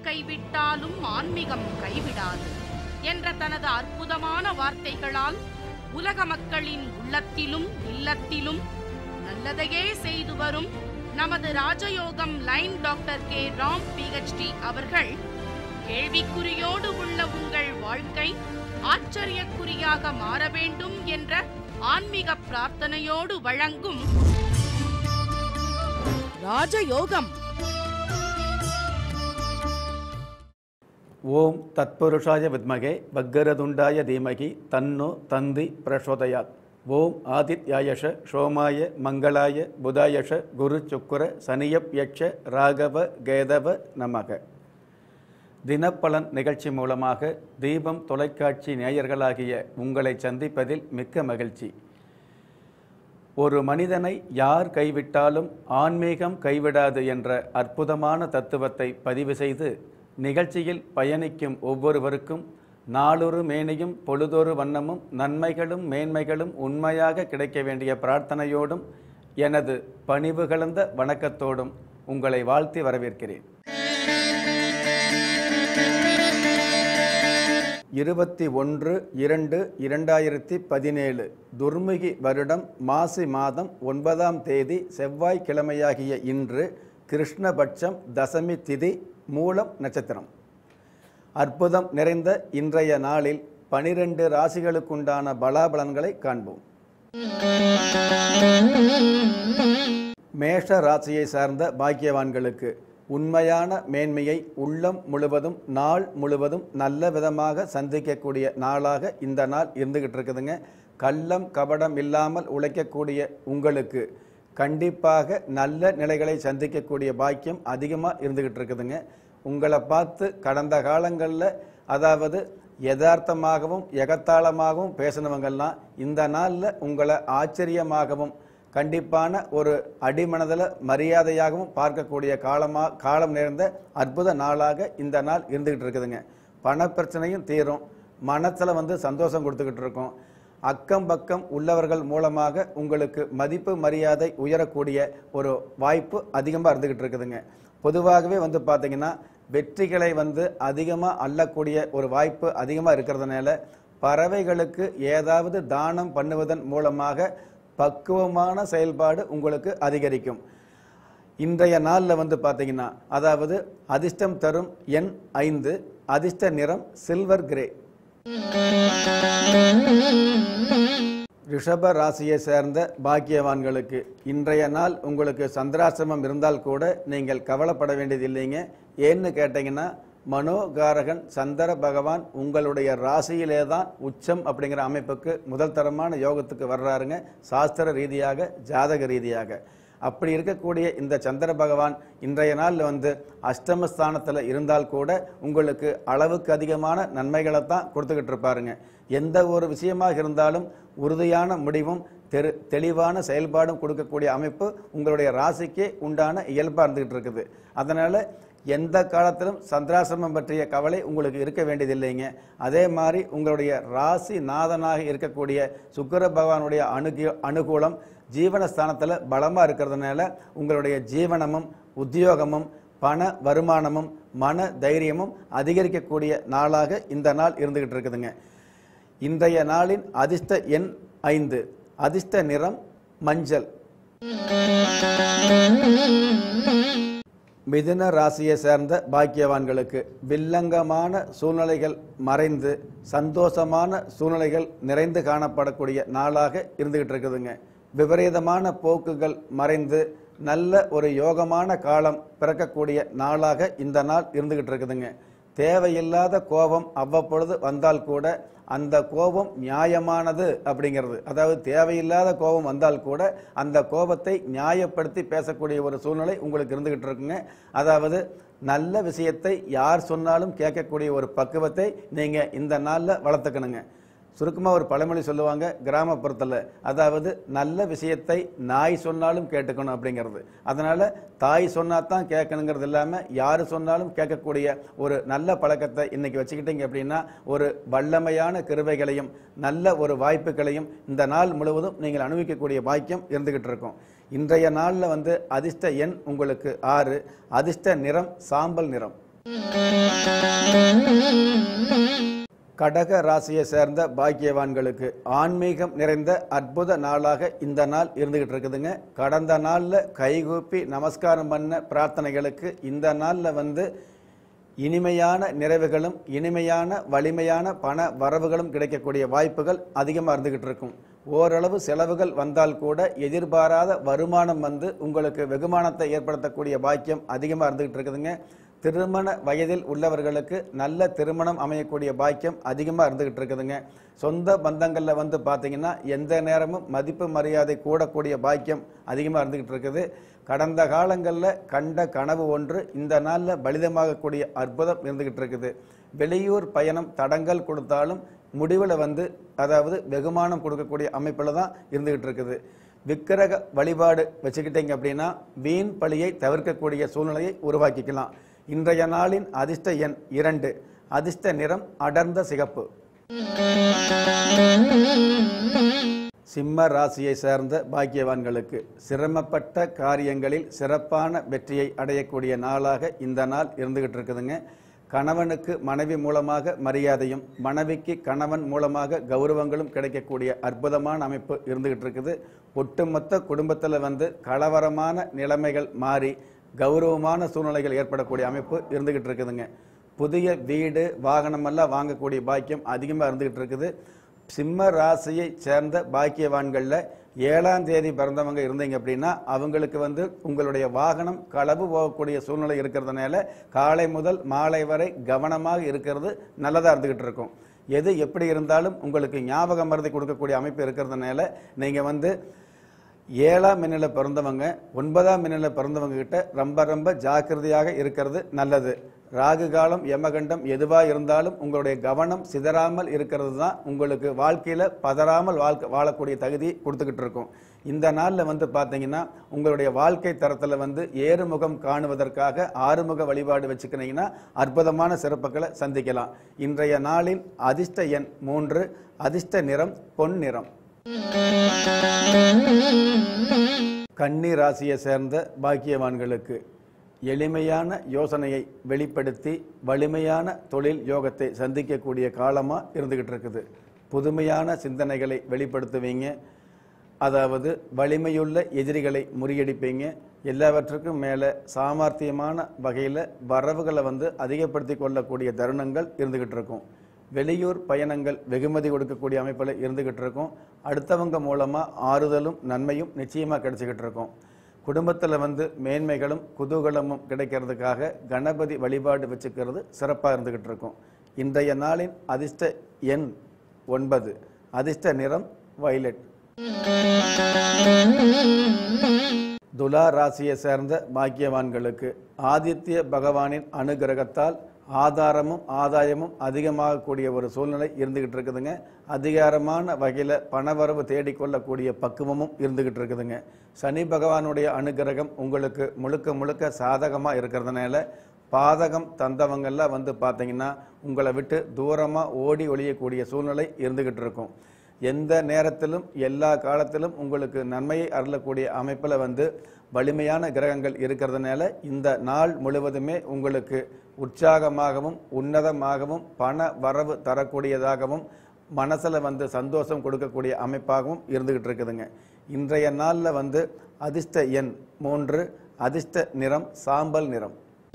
கைவிட்டாலும் ஆன்மீகம் கைவிடாது என்ற தனது அற்புதமான வார்த்தைகளால் உலக மக்களின் உள்ளத்திலும் இல்லத்திலும் நல்லதையே செய்து வரும் நமது ராஜயோகம் line doctor K Ram PhD அவர்கள் கேள்விக்குறியோடு உள்ள உங்கள் வாழ்க்கை ஆச்சரியக்குறியாக மாற வேண்டும் என்ற ஆன்மீக பிரார்த்தனையோடு வழங்கும் ராஜயோகம் ஓம் தத்புருஷாய வித்மகே பக்கரதுண்டாய தீமகி தன்னோ தந்தி பிரசோதயாத் ஓம் ஆதித்யாயஷ சோமாய மங்களாய புதாயஷ குரு சுக்கர சனியப் யட்ச ராகவ கேதவ நமக தினப்பலன் நிகழ்ச்சி மூலமாக தீபம் தொலைக்காட்சி நேயர்களாகிய உங்களை சந்திப்பதில் மிக்க மகிழ்ச்சி ஒரு மனிதனை யார் கைவிட்டாலும் ஆன்மீகம் கைவிடாது என்ற அற்புதமான தத்துவத்தை பதிவு செய்து நிகழ்ச்சியில் பயணிக்கும் ஒவ்வொருவருக்கும் நாளொரு மேனியும் பொழுதொரு வண்ணமும் நன்மைகளும் மேன்மைகளும் உண்மையாக கிடைக்க வேண்டிய பிரார்த்தனையோடும் எனது பணிவு கலந்த வணக்கத்தோடும் உங்களை வாழ்த்தி வரவேற்கிறேன் இருபத்தி ஒன்று இரண்டு இரண்டாயிரத்தி பதினேழு துர்முகி வருடம் மாசி மாதம் ஒன்பதாம் தேதி செவ்வாய்க்கிழமையாகிய இன்று கிருஷ்ணபட்சம் தசமி திதி மூலம் நட்சத்திரம் அற்புதம் நிறைந்த இன்றைய நாளில் பனிரெண்டு ராசிகளுக்குண்டான பலாபலன்களை காண்போம் மேஷ ராசியை சார்ந்த பாக்கியவான்களுக்கு உண்மையான மேன்மையை உள்ளம் முழுவதும் நாள் முழுவதும் நல்ல விதமாக சந்திக்கக்கூடிய நாளாக இந்த நாள் இருந்துகிட்டு இருக்குதுங்க கள்ளம் கபடம் இல்லாமல் உழைக்கக்கூடிய உங்களுக்கு கண்டிப்பாக நல்ல நிலைகளை சந்திக்கக்கூடிய பாக்கியம் அதிகமாக இருந்துகிட்டு இருக்குதுங்க உங்களை பார்த்து கடந்த காலங்களில் அதாவது யதார்த்தமாகவும் எகத்தாளமாகவும் பேசினவங்கெல்லாம் இந்த நாளில் உங்களை ஆச்சரியமாகவும் கண்டிப்பான ஒரு அடிமனதில் மரியாதையாகவும் பார்க்கக்கூடிய காலமாக காலம் நேர்ந்த அற்புத நாளாக இந்த நாள் இருந்துக்கிட்டு இருக்குதுங்க பண பிரச்சனையும் தீரும் மனத்தில் வந்து சந்தோஷம் கொடுத்துக்கிட்டு இருக்கோம் அக்கம் பக்கம் உள்ளவர்கள் மூலமாக உங்களுக்கு மதிப்பு மரியாதை உயரக்கூடிய ஒரு வாய்ப்பு அதிகமாக இருந்துக்கிட்டு இருக்குதுங்க பொதுவாகவே வந்து பார்த்தீங்கன்னா வெற்றிகளை வந்து அதிகமாக அள்ளக்கூடிய ஒரு வாய்ப்பு அதிகமாக இருக்கிறதுனால பறவைகளுக்கு ஏதாவது தானம் பண்ணுவதன் மூலமாக பக்குவமான செயல்பாடு உங்களுக்கு அதிகரிக்கும் இன்றைய நாளில் வந்து பார்த்தீங்கன்னா அதாவது அதிர்ஷ்டம் தரும் எண் ஐந்து அதிர்ஷ்ட நிறம் சில்வர் கிரே ரிஷப ராசியை சேர்ந்த பாக்கியவான்களுக்கு இன்றைய நாள் உங்களுக்கு சந்திராசிரமம் இருந்தால் கூட நீங்கள் கவலைப்பட வேண்டியது இல்லைங்க ஏன்னு கேட்டிங்கன்னா மனோகாரகன் சந்திர பகவான் உங்களுடைய ராசியிலே தான் உச்சம் அப்படிங்கிற அமைப்புக்கு முதல் தரமான யோகத்துக்கு வர்றாருங்க சாஸ்திர ரீதியாக ஜாதக ரீதியாக அப்படி இருக்கக்கூடிய இந்த சந்திர பகவான் இன்றைய நாளில் வந்து அஷ்டமஸ்தானத்தில் இருந்தால் கூட உங்களுக்கு அளவுக்கு அதிகமான நன்மைகளை தான் கொடுத்துக்கிட்டு இருப்பாருங்க எந்த ஒரு விஷயமாக இருந்தாலும் உறுதியான முடிவும் தெரு தெளிவான செயல்பாடும் கொடுக்கக்கூடிய அமைப்பு உங்களுடைய ராசிக்கே உண்டான இயல்பாக இருந்துகிட்டு இருக்குது அதனால் எந்த காலத்திலும் சந்திராசிரமம் பற்றிய கவலை உங்களுக்கு இருக்க வேண்டியதில்லைங்க அதே மாதிரி உங்களுடைய ராசி நாதனாக இருக்கக்கூடிய சுக்கிர பகவானுடைய அணுகு அனுகூலம் ஜீவனஸ்தானத்தில் பலமாக இருக்கிறதுனால உங்களுடைய ஜீவனமும் உத்தியோகமும் பண வருமானமும் மன தைரியமும் அதிகரிக்கக்கூடிய நாளாக இந்த நாள் இருந்துகிட்டு இருக்குதுங்க இன்றைய நாளின் அதிர்ஷ்ட எண் ஐந்து அதிர்ஷ்ட நிறம் மஞ்சள் மிதுன ராசியை சேர்ந்த பாக்கியவான்களுக்கு வில்லங்கமான சூழ்நிலைகள் மறைந்து சந்தோஷமான சூழ்நிலைகள் நிறைந்து காணப்படக்கூடிய நாளாக இருந்துகிட்டு இருக்குதுங்க விபரீதமான போக்குகள் மறைந்து நல்ல ஒரு யோகமான காலம் பிறக்கக்கூடிய நாளாக இந்த நாள் இருந்துகிட்டு இருக்குதுங்க தேவையில்லாத கோபம் அவ்வப்பொழுது வந்தால் கூட அந்த கோபம் நியாயமானது அப்படிங்கிறது அதாவது தேவையில்லாத கோபம் வந்தால் கூட அந்த கோபத்தை நியாயப்படுத்தி பேசக்கூடிய ஒரு சூழ்நிலை உங்களுக்கு இருந்துகிட்டு இருக்குங்க அதாவது நல்ல விஷயத்தை யார் சொன்னாலும் கேட்கக்கூடிய ஒரு பக்குவத்தை நீங்கள் இந்த நாளில் வளர்த்துக்கணுங்க சுருக்கமாக ஒரு பழமொழி சொல்லுவாங்க கிராமப்புறத்தில் அதாவது நல்ல விஷயத்தை நாய் சொன்னாலும் கேட்டுக்கணும் அப்படிங்கிறது அதனால் தாய் சொன்னா தான் கேட்கணுங்கிறது இல்லாமல் யார் சொன்னாலும் கேட்கக்கூடிய ஒரு நல்ல பழக்கத்தை இன்னைக்கு வச்சுக்கிட்டீங்க அப்படின்னா ஒரு வல்லமையான கிருபைகளையும் நல்ல ஒரு வாய்ப்புகளையும் இந்த நாள் முழுவதும் நீங்கள் அனுபவிக்கக்கூடிய பாக்கியம் இருந்துகிட்டு இருக்கும் இன்றைய நாளில் வந்து அதிர்ஷ்ட எண் உங்களுக்கு ஆறு அதிர்ஷ்ட நிறம் சாம்பல் நிறம் கடக ராசியை சேர்ந்த பாக்கியவான்களுக்கு ஆன்மீகம் நிறைந்த அற்புத நாளாக இந்த நாள் இருந்துகிட்டு இருக்குதுங்க கடந்த நாளில் கைகூப்பி நமஸ்காரம் பண்ண பிரார்த்தனைகளுக்கு இந்த நாளில் வந்து இனிமையான நிறைவுகளும் இனிமையான வலிமையான பண வரவுகளும் கிடைக்கக்கூடிய வாய்ப்புகள் அதிகமாக இருந்துகிட்டு இருக்கும் ஓரளவு செலவுகள் வந்தால் கூட எதிர்பாராத வருமானம் வந்து உங்களுக்கு வெகுமானத்தை ஏற்படுத்தக்கூடிய பாக்கியம் அதிகமாக இருந்துகிட்டு இருக்குதுங்க திருமண வயதில் உள்ளவர்களுக்கு நல்ல திருமணம் அமையக்கூடிய பாக்கியம் அதிகமாக இருந்துகிட்டு இருக்குதுங்க சொந்த பந்தங்களில் வந்து பார்த்தீங்கன்னா எந்த நேரமும் மதிப்பு மரியாதை கூடக்கூடிய பாக்கியம் அதிகமாக இருந்துகிட்டு இருக்குது கடந்த காலங்களில் கண்ட கனவு ஒன்று இந்த நாளில் பலிதமாகக்கூடிய அற்புதம் இருந்துகிட்டு இருக்குது வெளியூர் பயணம் தடங்கள் கொடுத்தாலும் முடிவில் வந்து அதாவது வெகுமானம் கொடுக்கக்கூடிய அமைப்பில் தான் இருந்துகிட்டு இருக்குது விக்கிரக வழிபாடு வச்சுக்கிட்டீங்க அப்படின்னா வீண் பழியை தவிர்க்கக்கூடிய சூழ்நிலையை உருவாக்கிக்கலாம் இன்றைய நாளின் அதிர்ஷ்ட எண் இரண்டு அதிர்ஷ்ட நிறம் அடர்ந்த சிகப்பு சிம்ம ராசியை சேர்ந்த பாக்கியவான்களுக்கு சிரமப்பட்ட காரியங்களில் சிறப்பான வெற்றியை அடையக்கூடிய நாளாக இந்த நாள் இருந்துகிட்டு இருக்குதுங்க கணவனுக்கு மனைவி மூலமாக மரியாதையும் மனைவிக்கு கணவன் மூலமாக கௌரவங்களும் கிடைக்கக்கூடிய அற்புதமான அமைப்பு இருந்துகிட்டு இருக்குது ஒட்டுமொத்த குடும்பத்தில் வந்து கலவரமான நிலைமைகள் மாறி கௌரவமான சூழ்நிலைகள் ஏற்படக்கூடிய அமைப்பு இருந்துகிட்டு இருக்குதுங்க புதிய வீடு வாகனமெல்லாம் வாங்கக்கூடிய பாக்கியம் அதிகமாக இருந்துகிட்டு இருக்குது சிம்ம ராசியை சேர்ந்த பாக்கியவான்களில் ஏழாம் தேதி பிறந்தவங்க இருந்தீங்க அப்படின்னா அவங்களுக்கு வந்து உங்களுடைய வாகனம் களவு போகக்கூடிய சூழ்நிலை இருக்கிறதுனால காலை முதல் மாலை வரை கவனமாக இருக்கிறது நல்லதாக இருந்துகிட்டு இருக்கும் எது எப்படி இருந்தாலும் உங்களுக்கு ஞாபக மருதி கொடுக்கக்கூடிய அமைப்பு இருக்கிறதுனால நீங்கள் வந்து ஏழாம் மின்னில் பிறந்தவங்க ஒன்பதாம் மின்னில் பிறந்தவங்க கிட்ட ரொம்ப ரொம்ப ஜாக்கிரதையாக இருக்கிறது நல்லது ராகு காலம் யமகண்டம் எதுவாக இருந்தாலும் உங்களுடைய கவனம் சிதறாமல் இருக்கிறது தான் உங்களுக்கு வாழ்க்கையில் பதறாமல் வாழ்க்கை வாழக்கூடிய தகுதி கொடுத்துக்கிட்டு இருக்கும் இந்த நாளில் வந்து பார்த்தீங்கன்னா உங்களுடைய வாழ்க்கை தரத்தில் வந்து ஏறுமுகம் காணுவதற்காக ஆறுமுக வழிபாடு வச்சுக்கினீங்கன்னா அற்புதமான சிறப்புகளை சந்திக்கலாம் இன்றைய நாளின் அதிர்ஷ்ட எண் மூன்று அதிர்ஷ்ட நிறம் பொன் நிறம் கன்னி ராசியை சேர்ந்த பாக்கியவான்களுக்கு எளிமையான யோசனையை வெளிப்படுத்தி வலிமையான தொழில் யோகத்தை சந்திக்கக்கூடிய காலமாக இருந்துகிட்டு இருக்குது புதுமையான சிந்தனைகளை வெளிப்படுத்துவீங்க அதாவது வலிமையுள்ள எதிரிகளை முறியடிப்பீங்க எல்லாவற்றுக்கும் மேலே சாமர்த்தியமான வகையில் வரவுகளை வந்து அதிகப்படுத்தி கொள்ளக்கூடிய தருணங்கள் இருந்துகிட்டு இருக்கும் வெளியூர் பயணங்கள் வெகுமதி கொடுக்கக்கூடிய அமைப்பில் இருந்துகிட்டு இருக்கும் அடுத்தவங்க மூலமாக ஆறுதலும் நன்மையும் நிச்சயமாக கிடைச்சிக்கிட்டு இருக்கும் குடும்பத்தில் வந்து மேன்மைகளும் குதூகலமும் கிடைக்கிறதுக்காக கணபதி வழிபாடு வச்சுக்கிறது சிறப்பாக இருந்துகிட்டு இருக்கும் இன்றைய நாளின் அதிர்ஷ்ட எண் ஒன்பது அதிர்ஷ்ட நிறம் வயலட் துலா ராசியை சேர்ந்த பாக்கியவான்களுக்கு ஆதித்ய பகவானின் அனுகிரகத்தால் ஆதாரமும் ஆதாயமும் அதிகமாகக்கூடிய ஒரு சூழ்நிலை இருந்துகிட்டு இருக்குதுங்க அதிகாரமான வகையில் பணவரவு தேடிக்கொள்ளக்கூடிய பக்குவமும் இருந்துகிட்டு இருக்குதுங்க சனி பகவானுடைய அனுகிரகம் உங்களுக்கு முழுக்க முழுக்க சாதகமாக இருக்கிறதுனால பாதகம் தந்தவங்கெல்லாம் வந்து பார்த்தீங்கன்னா உங்களை விட்டு தூரமாக ஓடி ஒழியக்கூடிய சூழ்நிலை இருந்துகிட்டு இருக்கும் எந்த நேரத்திலும் எல்லா காலத்திலும் உங்களுக்கு நன்மையை அருளக்கூடிய அமைப்பில் வந்து வலிமையான கிரகங்கள் இருக்கிறதுனால இந்த நாள் முழுவதுமே உங்களுக்கு உற்சாகமாகவும் உன்னதமாகவும் பண வரவு தரக்கூடியதாகவும் மனசில் வந்து சந்தோஷம் கொடுக்கக்கூடிய அமைப்பாகவும் இருந்துகிட்டு இருக்குதுங்க இன்றைய நாளில் வந்து அதிர்ஷ்ட எண் மூன்று அதிர்ஷ்ட நிறம் சாம்பல் நிறம்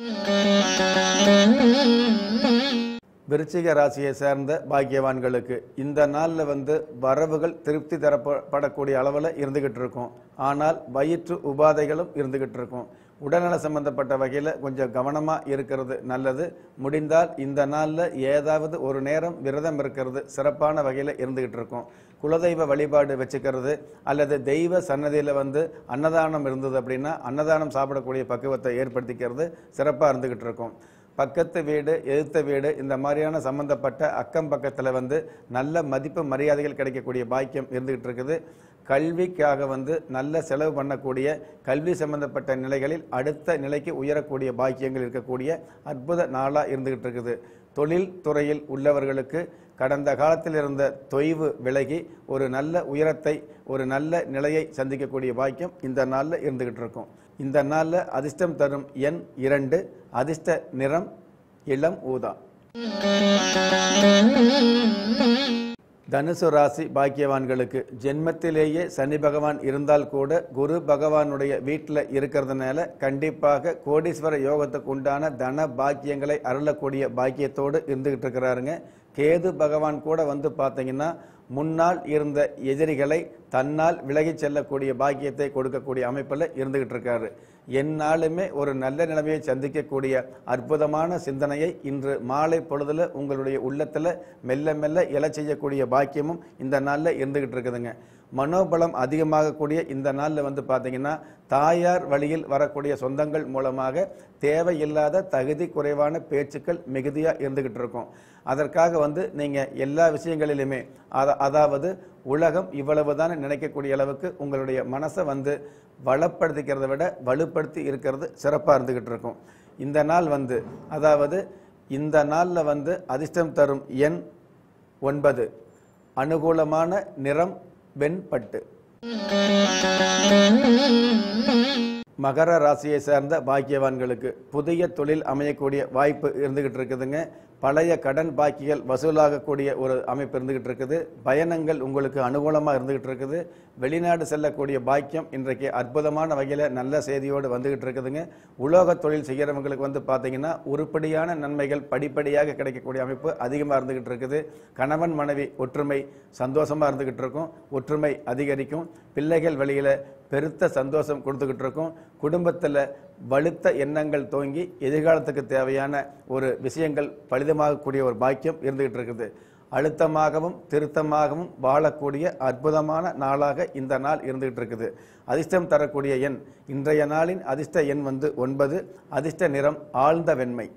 விருச்சிக ராசியை சேர்ந்த பாக்கியவான்களுக்கு இந்த நாளில் வந்து வரவுகள் திருப்தி தரப்படக்கூடிய அளவில் இருந்துகிட்டு இருக்கும் ஆனால் வயிற்று உபாதைகளும் இருந்துகிட்டு இருக்கும் உடல்நல சம்பந்தப்பட்ட வகையில் கொஞ்சம் கவனமாக இருக்கிறது நல்லது முடிந்தால் இந்த நாளில் ஏதாவது ஒரு நேரம் விரதம் இருக்கிறது சிறப்பான வகையில் இருந்துகிட்டு இருக்கும் குலதெய்வ வழிபாடு வச்சுக்கிறது அல்லது தெய்வ சன்னதியில் வந்து அன்னதானம் இருந்தது அப்படின்னா அன்னதானம் சாப்பிடக்கூடிய பக்குவத்தை ஏற்படுத்திக்கிறது சிறப்பாக இருந்துகிட்டு இருக்கும் பக்கத்து வீடு எதிர்த்த வீடு இந்த மாதிரியான சம்பந்தப்பட்ட அக்கம் பக்கத்தில் வந்து நல்ல மதிப்பு மரியாதைகள் கிடைக்கக்கூடிய பாக்கியம் இருந்துகிட்டு இருக்குது கல்விக்காக வந்து நல்ல செலவு பண்ணக்கூடிய கல்வி சம்பந்தப்பட்ட நிலைகளில் அடுத்த நிலைக்கு உயரக்கூடிய பாக்கியங்கள் இருக்கக்கூடிய அற்புத நாளாக இருந்துகிட்டு இருக்குது தொழில் துறையில் உள்ளவர்களுக்கு கடந்த காலத்தில் இருந்த தொய்வு விலகி ஒரு நல்ல உயரத்தை ஒரு நல்ல நிலையை சந்திக்கக்கூடிய பாக்கியம் இந்த நாளில் இருந்துகிட்டு இருக்கும் இந்த நாளில் அதிர்ஷ்டம் தரும் எண் இரண்டு அதிர்ஷ்ட நிறம் இளம் ஊதா தனுசு ராசி பாக்கியவான்களுக்கு ஜென்மத்திலேயே சனி பகவான் இருந்தால் கூட குரு பகவானுடைய வீட்டில் இருக்கிறதுனால கண்டிப்பாக கோடீஸ்வர யோகத்துக்கு உண்டான தன பாக்கியங்களை அருளக்கூடிய பாக்கியத்தோடு இருந்துகிட்டு இருக்கிறாருங்க கேது பகவான் கூட வந்து பார்த்தீங்கன்னா முன்னால் இருந்த எதிரிகளை தன்னால் விலகிச் செல்லக்கூடிய பாக்கியத்தை கொடுக்கக்கூடிய அமைப்பில் இருந்துகிட்டு இருக்காரு எந்நாளுமே ஒரு நல்ல நிலைமையை சந்திக்கக்கூடிய அற்புதமான சிந்தனையை இன்று மாலை பொழுதுல உங்களுடைய உள்ளத்தில் மெல்ல மெல்ல எழச் செய்யக்கூடிய பாக்கியமும் இந்த நாளில் இருந்துகிட்டு இருக்குதுங்க மனோபலம் அதிகமாகக்கூடிய இந்த நாளில் வந்து பார்த்தீங்கன்னா தாயார் வழியில் வரக்கூடிய சொந்தங்கள் மூலமாக தேவையில்லாத தகுதி குறைவான பேச்சுக்கள் மிகுதியாக இருந்துகிட்டு இருக்கும் அதற்காக வந்து நீங்கள் எல்லா விஷயங்களிலுமே அத அதாவது உலகம் இவ்வளவுதான் நினைக்கக்கூடிய அளவுக்கு உங்களுடைய மனசை வந்து வளப்படுத்திக்கிறத விட வலுப்படுத்தி இருக்கிறது சிறப்பாக இருந்துகிட்டு இருக்கும் இந்த நாள் வந்து அதாவது இந்த நாளில் வந்து அதிர்ஷ்டம் தரும் எண் ஒன்பது அனுகூலமான நிறம் வெண்பட்டு மகர ராசியை சேர்ந்த பாக்கியவான்களுக்கு புதிய தொழில் அமையக்கூடிய வாய்ப்பு இருந்துகிட்டு இருக்குதுங்க பழைய கடன் பாக்கிகள் வசூலாகக்கூடிய ஒரு அமைப்பு இருந்துகிட்டு இருக்குது பயணங்கள் உங்களுக்கு அனுகூலமாக இருந்துகிட்டு இருக்குது வெளிநாடு செல்லக்கூடிய பாக்கியம் இன்றைக்கு அற்புதமான வகையில் நல்ல செய்தியோடு வந்துகிட்டு இருக்குதுங்க உலோக தொழில் செய்கிறவங்களுக்கு வந்து பார்த்தீங்கன்னா உருப்படியான நன்மைகள் படிப்படியாக கிடைக்கக்கூடிய அமைப்பு அதிகமாக இருந்துகிட்டு இருக்குது கணவன் மனைவி ஒற்றுமை சந்தோஷமாக இருந்துகிட்டு இருக்கும் ஒற்றுமை அதிகரிக்கும் பிள்ளைகள் வழியில் பெருத்த சந்தோஷம் கொடுத்துக்கிட்டு இருக்கும் குடும்பத்தில் வலுத்த எண்ணங்கள் தோங்கி எதிர்காலத்துக்கு தேவையான ஒரு விஷயங்கள் பலிதமாகக்கூடிய ஒரு பாக்கியம் இருந்துகிட்டு இருக்குது அழுத்தமாகவும் திருத்தமாகவும் வாழக்கூடிய அற்புதமான நாளாக இந்த நாள் இருந்துகிட்டு இருக்குது அதிர்ஷ்டம் தரக்கூடிய எண் இன்றைய நாளின் அதிர்ஷ்ட எண் வந்து ஒன்பது அதிர்ஷ்ட நிறம் ஆழ்ந்த வெண்மை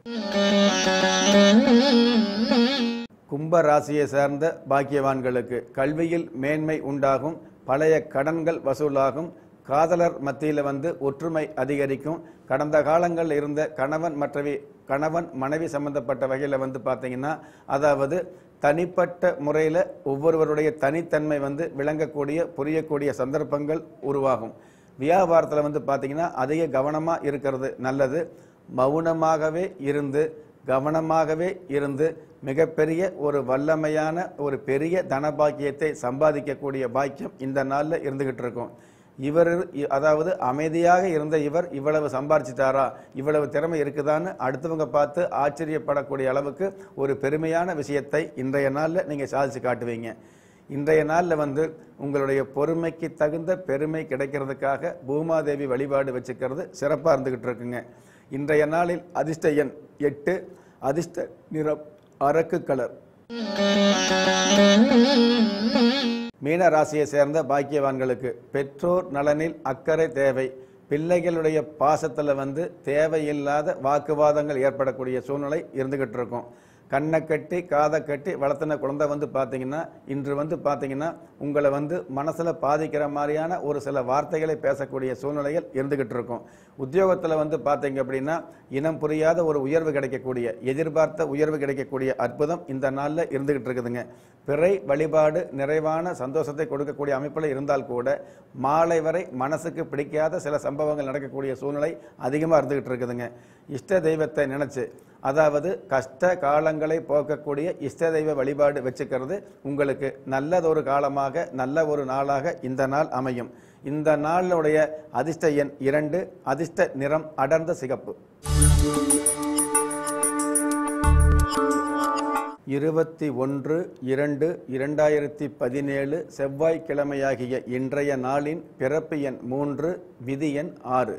கும்ப ராசியை சேர்ந்த பாக்கியவான்களுக்கு கல்வியில் மேன்மை உண்டாகும் பழைய கடன்கள் வசூலாகும் காதலர் மத்தியில் வந்து ஒற்றுமை அதிகரிக்கும் கடந்த காலங்களில் இருந்த கணவன் மற்றவி கணவன் மனைவி சம்பந்தப்பட்ட வகையில் வந்து பார்த்தீங்கன்னா அதாவது தனிப்பட்ட முறையில் ஒவ்வொருவருடைய தனித்தன்மை வந்து விளங்கக்கூடிய புரியக்கூடிய சந்தர்ப்பங்கள் உருவாகும் வியாபாரத்தில் வந்து பார்த்தீங்கன்னா அதிக கவனமாக இருக்கிறது நல்லது மௌனமாகவே இருந்து கவனமாகவே இருந்து மிகப்பெரிய ஒரு வல்லமையான ஒரு பெரிய தனபாக்கியத்தை சம்பாதிக்கக்கூடிய பாக்கியம் இந்த நாளில் இருந்துகிட்டு இருக்கும் இவர் இ- அதாவது அமைதியாக இருந்த இவர் இவ்வளவு சம்பாரிச்சிட்டாரா இவ்வளவு திறமை இருக்குதான்னு அடுத்தவங்க பார்த்து ஆச்சரியப்படக்கூடிய அளவுக்கு ஒரு பெருமையான விஷயத்தை இன்றைய நாளில் நீங்கள் சாதிச்சு காட்டுவீங்க இன்றைய நாளில் வந்து உங்களுடைய பொறுமைக்கு தகுந்த பெருமை கிடைக்கிறதுக்காக பூமாதேவி வழிபாடு வச்சுக்கிறது சிறப்பாக இருந்துகிட்டு இருக்குங்க இன்றைய நாளில் அதிர்ஷ்ட எண் எட்டு அதிர்ஷ்ட நிறம் அரக்கு கலர் மீன ராசியை சேர்ந்த பாக்கியவான்களுக்கு பெற்றோர் நலனில் அக்கறை தேவை பிள்ளைகளுடைய பாசத்தில் வந்து தேவையில்லாத வாக்குவாதங்கள் ஏற்படக்கூடிய சூழ்நிலை இருந்துகிட்டு இருக்கும் கண்ணை கட்டி காதை கட்டி வளர்த்தின குழந்தை வந்து பார்த்தீங்கன்னா இன்று வந்து பார்த்தீங்கன்னா உங்களை வந்து மனசில் பாதிக்கிற மாதிரியான ஒரு சில வார்த்தைகளை பேசக்கூடிய சூழ்நிலைகள் இருந்துகிட்டு இருக்கும் உத்தியோகத்தில் வந்து பார்த்தீங்க அப்படின்னா இனம் புரியாத ஒரு உயர்வு கிடைக்கக்கூடிய எதிர்பார்த்த உயர்வு கிடைக்கக்கூடிய அற்புதம் இந்த நாளில் இருந்துகிட்டு இருக்குதுங்க பிறை வழிபாடு நிறைவான சந்தோஷத்தை கொடுக்கக்கூடிய அமைப்பில் இருந்தால் கூட மாலை வரை மனசுக்கு பிடிக்காத சில சம்பவங்கள் நடக்கக்கூடிய சூழ்நிலை அதிகமாக இருந்துகிட்டு இருக்குதுங்க இஷ்ட தெய்வத்தை நினைச்சு அதாவது கஷ்ட காலங்களை போக்கக்கூடிய இஷ்ட தெய்வ வழிபாடு வச்சுக்கிறது உங்களுக்கு நல்லதொரு காலமாக நல்ல ஒரு நாளாக இந்த நாள் அமையும் இந்த நாளுடைய அதிர்ஷ்ட எண் இரண்டு அதிர்ஷ்ட நிறம் அடர்ந்த சிகப்பு இருபத்தி ஒன்று இரண்டு இரண்டாயிரத்தி பதினேழு செவ்வாய்க்கிழமையாகிய இன்றைய நாளின் பிறப்பு எண் மூன்று விதி எண் ஆறு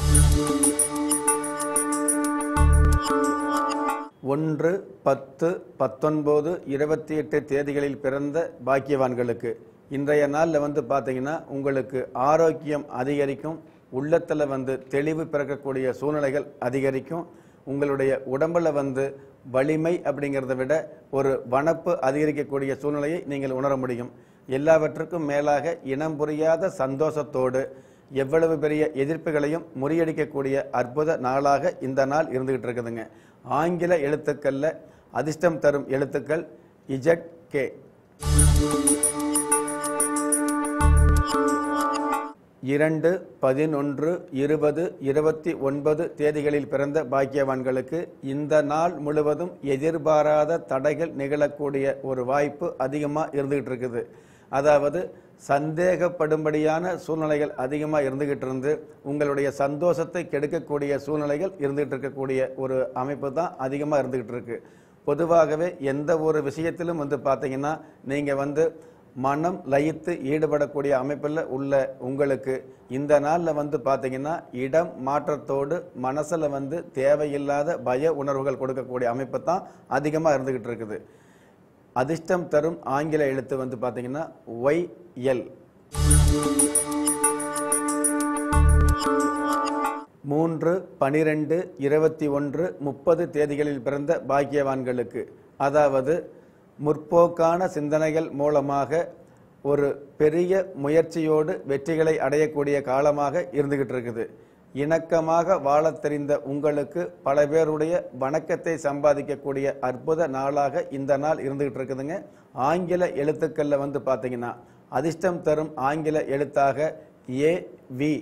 ஒன்று பத்து பத்தொன்பது இருபத்தி எட்டு தேதிகளில் பிறந்த பாக்கியவான்களுக்கு இன்றைய நாளில் வந்து பார்த்தீங்கன்னா உங்களுக்கு ஆரோக்கியம் அதிகரிக்கும் உள்ளத்தில் வந்து தெளிவு பிறக்கக்கூடிய சூழ்நிலைகள் அதிகரிக்கும் உங்களுடைய உடம்புல வந்து வலிமை அப்படிங்கிறத விட ஒரு வனப்பு அதிகரிக்கக்கூடிய சூழ்நிலையை நீங்கள் உணர முடியும் எல்லாவற்றுக்கும் மேலாக இனம் புரியாத சந்தோஷத்தோடு எவ்வளவு பெரிய எதிர்ப்புகளையும் முறியடிக்கக்கூடிய அற்புத நாளாக இந்த நாள் இருந்துகிட்டு இருக்குதுங்க ஆங்கில எழுத்துக்கள்ல அதிர்ஷ்டம் தரும் எழுத்துக்கள் இஜட் கே இரண்டு பதினொன்று இருபது இருபத்தி ஒன்பது தேதிகளில் பிறந்த பாக்கியவான்களுக்கு இந்த நாள் முழுவதும் எதிர்பாராத தடைகள் நிகழக்கூடிய ஒரு வாய்ப்பு அதிகமாக இருந்துகிட்டு இருக்குது அதாவது சந்தேகப்படும்படியான சூழ்நிலைகள் அதிகமாக இருந்துகிட்டு இருந்து உங்களுடைய சந்தோஷத்தை கெடுக்கக்கூடிய சூழ்நிலைகள் இருந்துகிட்டு இருக்கக்கூடிய ஒரு அமைப்பு தான் அதிகமாக இருந்துகிட்டு இருக்கு பொதுவாகவே எந்த ஒரு விஷயத்திலும் வந்து பார்த்தீங்கன்னா நீங்கள் வந்து மனம் லயித்து ஈடுபடக்கூடிய அமைப்பில் உள்ள உங்களுக்கு இந்த நாளில் வந்து பார்த்தீங்கன்னா இடம் மாற்றத்தோடு மனசில் வந்து தேவையில்லாத பய உணர்வுகள் கொடுக்கக்கூடிய அமைப்பு தான் அதிகமாக இருந்துக்கிட்டு இருக்குது அதிர்ஷ்டம் தரும் ஆங்கில எழுத்து வந்து பார்த்தீங்கன்னா ஒய் எல் மூன்று பனிரெண்டு இருபத்தி ஒன்று முப்பது தேதிகளில் பிறந்த பாக்கியவான்களுக்கு அதாவது முற்போக்கான சிந்தனைகள் மூலமாக ஒரு பெரிய முயற்சியோடு வெற்றிகளை அடையக்கூடிய காலமாக இருந்துகிட்டு இருக்குது இணக்கமாக வாழத் தெரிந்த உங்களுக்கு பல பேருடைய வணக்கத்தை சம்பாதிக்கக்கூடிய அற்புத நாளாக இந்த நாள் இருந்துகிட்டு இருக்குதுங்க ஆங்கில எழுத்துக்களில் வந்து பார்த்தீங்கன்னா அதிர்ஷ்டம் தரும் ஆங்கில எழுத்தாக ஏ வி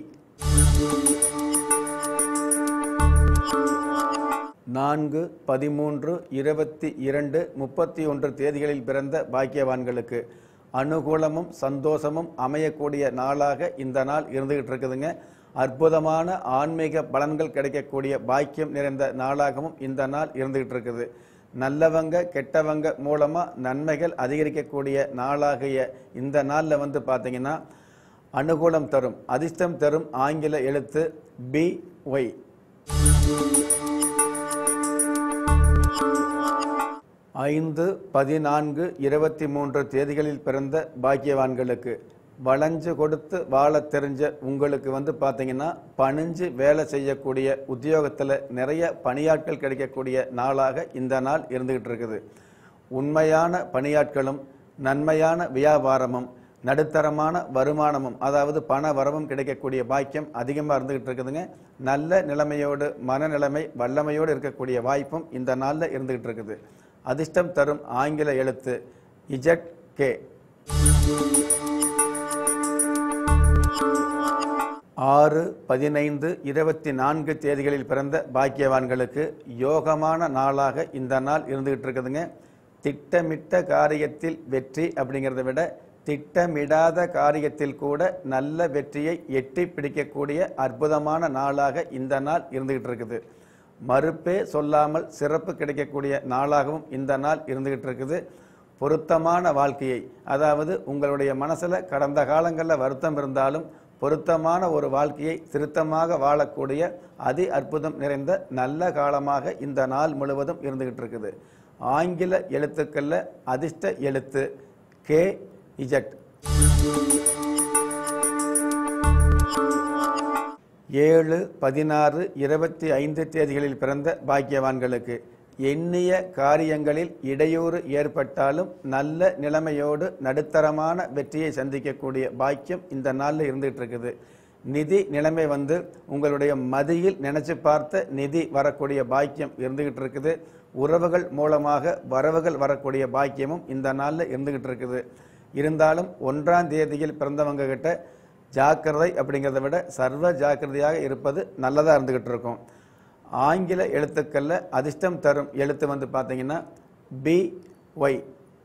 நான்கு பதிமூன்று இருபத்தி இரண்டு முப்பத்தி ஒன்று தேதிகளில் பிறந்த பாக்கியவான்களுக்கு அனுகூலமும் சந்தோஷமும் அமையக்கூடிய நாளாக இந்த நாள் இருந்துகிட்டு இருக்குதுங்க அற்புதமான ஆன்மீக பலன்கள் கிடைக்கக்கூடிய பாக்கியம் நிறைந்த நாளாகவும் இந்த நாள் இருந்துகிட்டு இருக்குது நல்லவங்க கெட்டவங்க மூலமாக நன்மைகள் அதிகரிக்கக்கூடிய நாளாகிய இந்த நாளில் வந்து பார்த்தீங்கன்னா அனுகூலம் தரும் அதிர்ஷ்டம் தரும் ஆங்கில எழுத்து பி ஒய் ஐந்து பதினான்கு இருபத்தி மூன்று தேதிகளில் பிறந்த பாக்கியவான்களுக்கு வளைஞ்சு கொடுத்து வாழத் தெரிஞ்ச உங்களுக்கு வந்து பார்த்தீங்கன்னா பணிஞ்சு வேலை செய்யக்கூடிய உத்தியோகத்தில் நிறைய பணியாட்கள் கிடைக்கக்கூடிய நாளாக இந்த நாள் இருந்துகிட்டு இருக்குது உண்மையான பணியாட்களும் நன்மையான வியாபாரமும் நடுத்தரமான வருமானமும் அதாவது பண வரவும் கிடைக்கக்கூடிய பாக்கியம் அதிகமாக இருந்துகிட்டு இருக்குதுங்க நல்ல நிலைமையோடு மனநிலைமை வல்லமையோடு இருக்கக்கூடிய வாய்ப்பும் இந்த நாளில் இருந்துகிட்டு இருக்குது அதிர்ஷ்டம் தரும் ஆங்கில எழுத்து இஜட் கே ஆறு பதினைந்து இருபத்தி நான்கு தேதிகளில் பிறந்த பாக்கியவான்களுக்கு யோகமான நாளாக இந்த நாள் இருந்துகிட்டு இருக்குதுங்க திட்டமிட்ட காரியத்தில் வெற்றி அப்படிங்கிறத விட திட்டமிடாத காரியத்தில் கூட நல்ல வெற்றியை எட்டி பிடிக்கக்கூடிய அற்புதமான நாளாக இந்த நாள் இருந்துகிட்டு இருக்குது மறுப்பே சொல்லாமல் சிறப்பு கிடைக்கக்கூடிய நாளாகவும் இந்த நாள் இருந்துகிட்டு இருக்குது பொருத்தமான வாழ்க்கையை அதாவது உங்களுடைய மனசில் கடந்த காலங்களில் வருத்தம் இருந்தாலும் பொருத்தமான ஒரு வாழ்க்கையை திருத்தமாக வாழக்கூடிய அதி அற்புதம் நிறைந்த நல்ல காலமாக இந்த நாள் முழுவதும் இருந்துகிட்டு இருக்குது ஆங்கில எழுத்துக்களில் அதிர்ஷ்ட எழுத்து கே இஜட் ஏழு பதினாறு இருபத்தி ஐந்து தேதிகளில் பிறந்த பாக்கியவான்களுக்கு எண்ணிய காரியங்களில் இடையூறு ஏற்பட்டாலும் நல்ல நிலைமையோடு நடுத்தரமான வெற்றியை சந்திக்கக்கூடிய பாக்கியம் இந்த நாளில் இருந்துகிட்டு இருக்குது நிதி நிலைமை வந்து உங்களுடைய மதியில் நினைச்சு பார்த்த நிதி வரக்கூடிய பாக்கியம் இருந்துகிட்டு இருக்குது உறவுகள் மூலமாக வரவுகள் வரக்கூடிய பாக்கியமும் இந்த நாளில் இருந்துகிட்டு இருக்குது இருந்தாலும் ஒன்றாம் தேதியில் பிறந்தவங்க கிட்ட ஜாக்கிரதை அப்படிங்கிறத விட சர்வ ஜாக்கிரதையாக இருப்பது நல்லதாக இருந்துகிட்டு இருக்கும் ஆங்கில எழுத்துக்களில் அதிர்ஷ்டம் தரும் எழுத்து வந்து பார்த்தீங்கன்னா பி ஒய்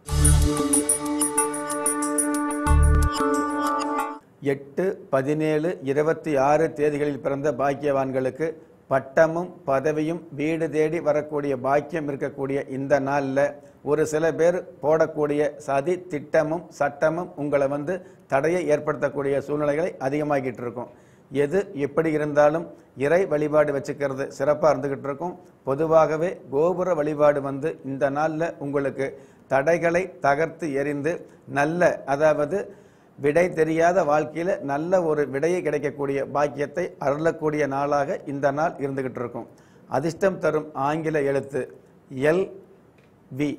எட்டு பதினேழு இருபத்தி ஆறு தேதிகளில் பிறந்த பாக்கியவான்களுக்கு பட்டமும் பதவியும் வீடு தேடி வரக்கூடிய பாக்கியம் இருக்கக்கூடிய இந்த நாளில் ஒரு சில பேர் போடக்கூடிய சதி திட்டமும் சட்டமும் உங்களை வந்து தடையை ஏற்படுத்தக்கூடிய சூழ்நிலைகளை அதிகமாகிட்டு இருக்கும் எது எப்படி இருந்தாலும் இறை வழிபாடு வச்சுக்கிறது சிறப்பாக இருந்துகிட்டு இருக்கும் பொதுவாகவே கோபுர வழிபாடு வந்து இந்த நாளில் உங்களுக்கு தடைகளை தகர்த்து எறிந்து நல்ல அதாவது விடை தெரியாத வாழ்க்கையில் நல்ல ஒரு விடையை கிடைக்கக்கூடிய பாக்கியத்தை அருளக்கூடிய நாளாக இந்த நாள் இருந்துகிட்டு இருக்கும் அதிர்ஷ்டம் தரும் ஆங்கில எழுத்து எல் வி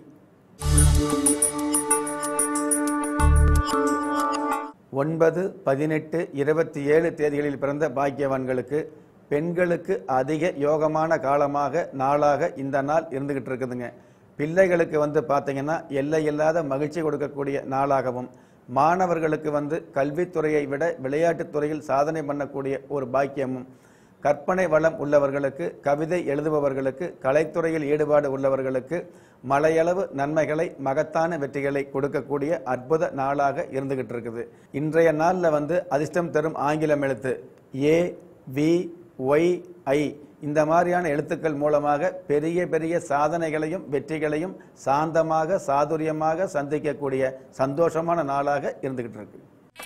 ஒன்பது பதினெட்டு இருபத்தி ஏழு தேதிகளில் பிறந்த பாக்கியவான்களுக்கு பெண்களுக்கு அதிக யோகமான காலமாக நாளாக இந்த நாள் இருந்துகிட்டு இருக்குதுங்க பிள்ளைகளுக்கு வந்து பார்த்தீங்கன்னா எல்லை இல்லாத மகிழ்ச்சி கொடுக்கக்கூடிய நாளாகவும் மாணவர்களுக்கு வந்து கல்வித்துறையை விட விளையாட்டுத் துறையில் சாதனை பண்ணக்கூடிய ஒரு பாக்கியமும் கற்பனை வளம் உள்ளவர்களுக்கு கவிதை எழுதுபவர்களுக்கு கலைத்துறையில் ஈடுபாடு உள்ளவர்களுக்கு மலையளவு நன்மைகளை மகத்தான வெற்றிகளை கொடுக்கக்கூடிய அற்புத நாளாக இருந்துகிட்டு இருக்குது இன்றைய நாளில் வந்து அதிர்ஷ்டம் தரும் ஆங்கிலம் எழுத்து ஏ வி ஒய் ஐ இந்த மாதிரியான எழுத்துக்கள் மூலமாக பெரிய பெரிய சாதனைகளையும் வெற்றிகளையும் சாந்தமாக சாதுரியமாக சந்திக்கக்கூடிய சந்தோஷமான நாளாக இருந்துகிட்டு இருக்கு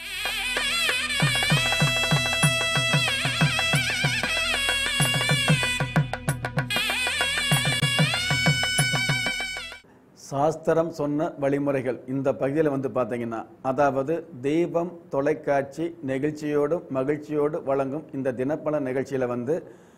சாஸ்திரம் சொன்ன வழிமுறைகள் இந்த பகுதியில் வந்து பார்த்தீங்கன்னா அதாவது தெய்வம் தொலைக்காட்சி நெகிழ்ச்சியோடும் மகிழ்ச்சியோடு வழங்கும் இந்த தினப்பல நிகழ்ச்சியில் வந்து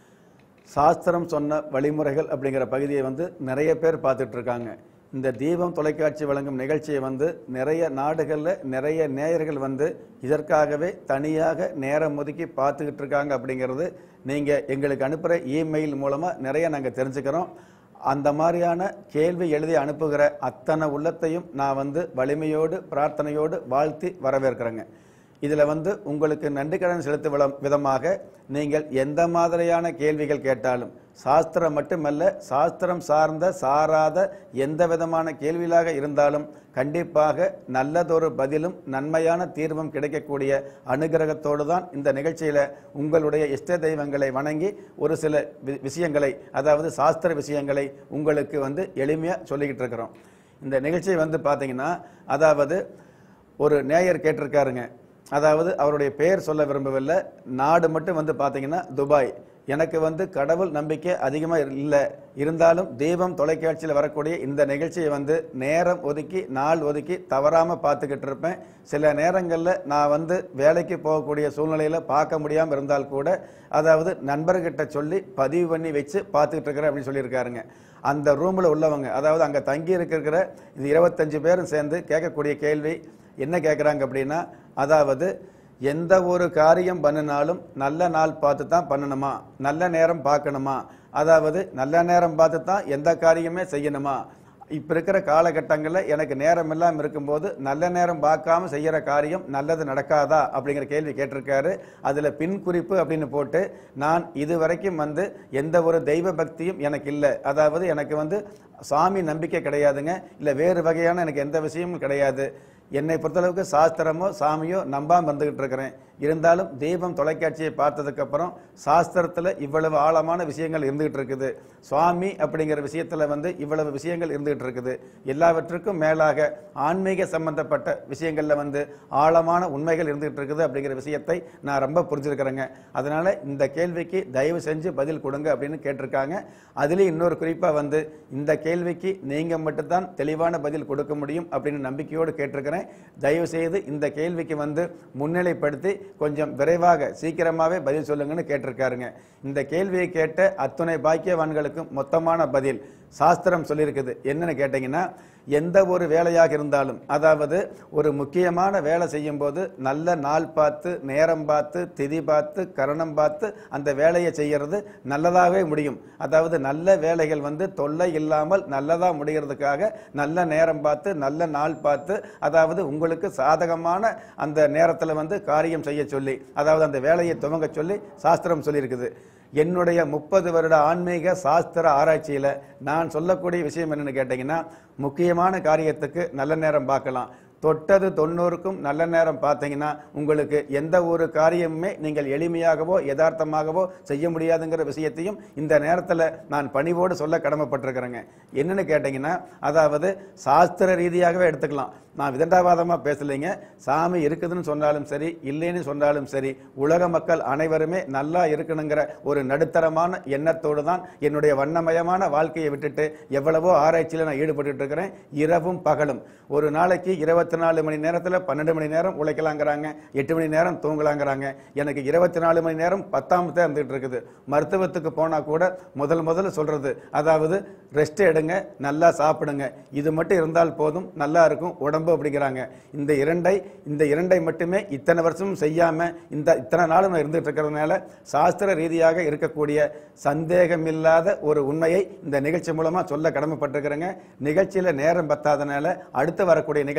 சாஸ்திரம் சொன்ன வழிமுறைகள் அப்படிங்கிற பகுதியை வந்து நிறைய பேர் பார்த்துட்டு இருக்காங்க இந்த தீபம் தொலைக்காட்சி வழங்கும் நிகழ்ச்சியை வந்து நிறைய நாடுகளில் நிறைய நேயர்கள் வந்து இதற்காகவே தனியாக நேரம் ஒதுக்கி பார்த்துக்கிட்டு இருக்காங்க அப்படிங்கிறது நீங்கள் எங்களுக்கு அனுப்புகிற இமெயில் மூலமாக நிறைய நாங்கள் தெரிஞ்சுக்கிறோம் அந்த மாதிரியான கேள்வி எழுதி அனுப்புகிற அத்தனை உள்ளத்தையும் நான் வந்து வலிமையோடு பிரார்த்தனையோடு வாழ்த்தி வரவேற்கிறேங்க இதில் வந்து உங்களுக்கு நன்றி கடன் செலுத்தும் விளம் விதமாக நீங்கள் எந்த மாதிரியான கேள்விகள் கேட்டாலும் சாஸ்திரம் மட்டுமல்ல சாஸ்திரம் சார்ந்த சாராத எந்த விதமான கேள்விகளாக இருந்தாலும் கண்டிப்பாக நல்லதொரு பதிலும் நன்மையான தீர்வும் கிடைக்கக்கூடிய அனுகிரகத்தோடு தான் இந்த நிகழ்ச்சியில் உங்களுடைய இஷ்ட தெய்வங்களை வணங்கி ஒரு சில வி- விஷயங்களை அதாவது சாஸ்திர விஷயங்களை உங்களுக்கு வந்து எளிமையாக சொல்லிக்கிட்டு இருக்கிறோம் இந்த நிகழ்ச்சி வந்து பார்த்தீங்கன்னா அதாவது ஒரு நேயர் கேட்டிருக்காருங்க அதாவது அவருடைய பெயர் சொல்ல விரும்பவில்லை நாடு மட்டும் வந்து பார்த்தீங்கன்னா துபாய் எனக்கு வந்து கடவுள் நம்பிக்கை அதிகமாக இல்லை இருந்தாலும் தீபம் தொலைக்காட்சியில் வரக்கூடிய இந்த நிகழ்ச்சியை வந்து நேரம் ஒதுக்கி நாள் ஒதுக்கி தவறாமல் பார்த்துக்கிட்டு இருப்பேன் சில நேரங்களில் நான் வந்து வேலைக்கு போகக்கூடிய சூழ்நிலையில் பார்க்க முடியாமல் இருந்தால் கூட அதாவது நண்பர்கிட்ட சொல்லி பதிவு பண்ணி வச்சு பார்த்துக்கிட்டு இருக்கிறேன் அப்படின்னு சொல்லியிருக்காருங்க அந்த ரூமில் உள்ளவங்க அதாவது அங்கே தங்கி இருக்கிற இது இருபத்தஞ்சு பேரும் சேர்ந்து கேட்கக்கூடிய கேள்வி என்ன கேட்குறாங்க அப்படின்னா அதாவது எந்த ஒரு காரியம் பண்ணினாலும் நல்ல நாள் பார்த்து தான் பண்ணணுமா நல்ல நேரம் பார்க்கணுமா அதாவது நல்ல நேரம் பார்த்து தான் எந்த காரியமே செய்யணுமா இப்போ இருக்கிற காலகட்டங்களில் எனக்கு நேரம் இல்லாமல் இருக்கும்போது நல்ல நேரம் பார்க்காம செய்கிற காரியம் நல்லது நடக்காதா அப்படிங்கிற கேள்வி கேட்டிருக்காரு அதில் பின் குறிப்பு அப்படின்னு போட்டு நான் இது வரைக்கும் வந்து எந்த ஒரு தெய்வ பக்தியும் எனக்கு இல்லை அதாவது எனக்கு வந்து சாமி நம்பிக்கை கிடையாதுங்க இல்லை வேறு வகையான எனக்கு எந்த விஷயமும் கிடையாது என்னை பொறுத்தளவுக்கு சாஸ்திரமோ சாமியோ நம்பாம வந்துகிட்டு இருக்கிறேன் இருந்தாலும் தீபம் தொலைக்காட்சியை பார்த்ததுக்கப்புறம் சாஸ்திரத்தில் இவ்வளவு ஆழமான விஷயங்கள் இருந்துகிட்டு இருக்குது சுவாமி அப்படிங்கிற விஷயத்தில் வந்து இவ்வளவு விஷயங்கள் இருந்துகிட்டு இருக்குது எல்லாவற்றுக்கும் மேலாக ஆன்மீக சம்பந்தப்பட்ட விஷயங்களில் வந்து ஆழமான உண்மைகள் இருந்துகிட்டு இருக்குது அப்படிங்கிற விஷயத்தை நான் ரொம்ப புரிஞ்சிருக்கிறேங்க அதனால இந்த கேள்விக்கு தயவு செஞ்சு பதில் கொடுங்க அப்படின்னு கேட்டிருக்காங்க அதுலேயும் இன்னொரு குறிப்பாக வந்து இந்த கேள்விக்கு நீங்கள் மட்டும்தான் தெளிவான பதில் கொடுக்க முடியும் அப்படின்னு நம்பிக்கையோடு கேட்டிருக்கிறேன் தயவு செய்து இந்த கேள்விக்கு வந்து முன்னிலைப்படுத்தி கொஞ்சம் விரைவாக சீக்கிரமாகவே பதில் சொல்லுங்கன்னு கேட்டிருக்காருங்க இந்த கேள்வியை கேட்ட அத்துணை பாக்கியவான்களுக்கும் மொத்தமான பதில் சாஸ்திரம் சொல்லியிருக்குது என்னன்னு கேட்டிங்கன்னா எந்த ஒரு வேலையாக இருந்தாலும் அதாவது ஒரு முக்கியமான வேலை செய்யும்போது நல்ல நாள் பார்த்து நேரம் பார்த்து திதி பார்த்து கரணம் பார்த்து அந்த வேலையை செய்யறது நல்லதாகவே முடியும் அதாவது நல்ல வேலைகள் வந்து தொல்லை இல்லாமல் நல்லதா முடிகிறதுக்காக நல்ல நேரம் பார்த்து நல்ல நாள் பார்த்து அதாவது உங்களுக்கு சாதகமான அந்த நேரத்தில் வந்து காரியம் செய்ய சொல்லி அதாவது அந்த வேலையை துவங்க சொல்லி சாஸ்திரம் சொல்லியிருக்குது என்னுடைய முப்பது வருட ஆன்மீக சாஸ்திர ஆராய்ச்சியில் நான் சொல்லக்கூடிய விஷயம் என்னன்னு கேட்டிங்கன்னா முக்கியமான காரியத்துக்கு நல்ல நேரம் பார்க்கலாம் தொட்டது தொண்ணூறுக்கும் நல்ல நேரம் பார்த்தீங்கன்னா உங்களுக்கு எந்த ஒரு காரியமுமே நீங்கள் எளிமையாகவோ யதார்த்தமாகவோ செய்ய முடியாதுங்கிற விஷயத்தையும் இந்த நேரத்தில் நான் பணிவோடு சொல்ல கடமைப்பட்டிருக்கிறேங்க என்னன்னு கேட்டிங்கன்னா அதாவது சாஸ்திர ரீதியாகவே எடுத்துக்கலாம் நான் விதண்டாவாதமாக பேசலைங்க சாமி இருக்குதுன்னு சொன்னாலும் சரி இல்லைன்னு சொன்னாலும் சரி உலக மக்கள் அனைவருமே நல்லா இருக்கணுங்கிற ஒரு நடுத்தரமான எண்ணத்தோடு தான் என்னுடைய வண்ணமயமான வாழ்க்கையை விட்டுட்டு எவ்வளவோ ஆராய்ச்சியில் நான் ஈடுபட்டு இருக்கிறேன் இரவும் பகலும் ஒரு நாளைக்கு இருபத்தி நாலு மணி நேரத்தில் பன்னெண்டு மணி நேரம் உழைக்கலாங்கிறாங்க எட்டு மணி நேரம் தூங்கலாங்கிறாங்க எனக்கு இருபத்தி நாலு மணி நேரம் பத்தாமத்தே இருந்துகிட்டு இருக்குது மருத்துவத்துக்கு போனால் கூட முதல் முதல்ல சொல்கிறது அதாவது ரெஸ்ட் எடுங்க நல்லா சாப்பிடுங்க இது மட்டும் இருந்தால் போதும் நல்லா இருக்கும் உடம்பு அப்படிங்கிறாங்க இந்த இரண்டை இந்த இரண்டை மட்டுமே இத்தனை வருஷமும் செய்யாம இந்த இத்தனை நாளும் நான் இருந்துட்டு இருக்கிறதுனால சாஸ்திர ரீதியாக இருக்கக்கூடிய சந்தேகமில்லாத ஒரு உண்மையை இந்த நிகழ்ச்சி மூலமா சொல்ல கடமைப்பட்டிருக்கிறேங்க நிகழ்ச்சியில நேரம் பத்தாதனால அடுத்து வரக்கூடிய நிகழ்ச்சியில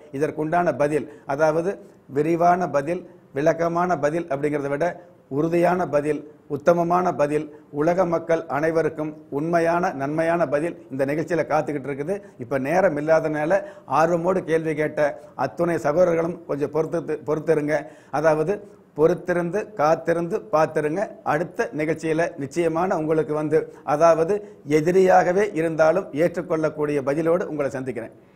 இதற்குண்டான பதில் அதாவது விரிவான பதில் விளக்கமான பதில் அப்படிங்கிறத விட உறுதியான பதில் உத்தமமான பதில் உலக மக்கள் அனைவருக்கும் உண்மையான நன்மையான பதில் இந்த நிகழ்ச்சியில் காத்துக்கிட்டு இருக்குது இப்போ நேரம் இல்லாதனால ஆர்வமோடு கேள்வி கேட்ட அத்துணை சகோதரர்களும் கொஞ்சம் பொறுத்து பொறுத்திருங்க அதாவது பொறுத்திருந்து காத்திருந்து பார்த்திருங்க அடுத்த நிகழ்ச்சியில் நிச்சயமான உங்களுக்கு வந்து அதாவது எதிரியாகவே இருந்தாலும் ஏற்றுக்கொள்ளக்கூடிய பதிலோடு உங்களை சந்திக்கிறேன்